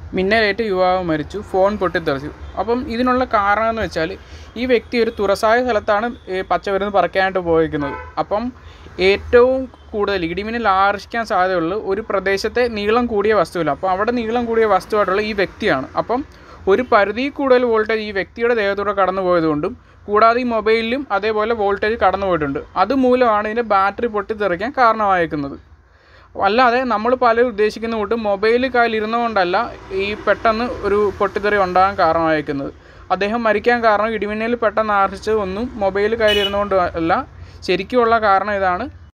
മിന്നലേറ്റ് യുവാവ് മരിച്ചു ഫോൺ പൊട്ടിത്തെറിച്ചു അപ്പം ഇതിനുള്ള കാരണം എന്ന് വെച്ചാൽ ഈ വ്യക്തി ഒരു തുറസായ സ്ഥലത്താണ് ഈ പച്ചമരുന്ന് പറിക്കാനായിട്ട് പോയിരിക്കുന്നത് അപ്പം ഏറ്റവും കൂടുതൽ ഇടിമിന്നൽ ആകർഷിക്കാൻ സാധ്യതയുള്ള ഒരു പ്രദേശത്തെ നീളം കൂടിയ വസ്തുവില്ല അപ്പോൾ അവിടെ നീളം കൂടിയ വസ്തുവായിട്ടുള്ള ഈ വ്യക്തിയാണ് അപ്പം ഒരു പരിധി കൂടുതൽ വോൾട്ടേജ് ഈ വ്യക്തിയുടെ ദേഹത്തൂടെ കടന്നു പോയതുകൊണ്ടും കൂടാതെ ഈ മൊബൈലിലും അതേപോലെ വോൾട്ടേജ് കടന്നു പോയിട്ടുണ്ട് അതുമൂലമാണ് ഇതിൻ്റെ ബാറ്ററി പൊട്ടിത്തെറിക്കാൻ കാരണമായേക്കുന്നത് അല്ലാതെ നമ്മൾ പലരും ഉദ്ദേശിക്കുന്ന കൂട്ട് മൊബൈൽ കയ്യിലിരുന്നുകൊണ്ടല്ല ഈ പെട്ടെന്ന് ഒരു പൊട്ടിത്തെറി ഉണ്ടാകാൻ കാരണമായിരിക്കുന്നത് അദ്ദേഹം മരിക്കാൻ കാരണം ഇടിമിന്നൽ പെട്ടെന്ന് ആർജിച്ചത് ഒന്നും മൊബൈൽ കയ്യിലിരുന്നുകൊണ്ട് അല്ല ശരിക്കുമുള്ള കാരണം ഇതാണ്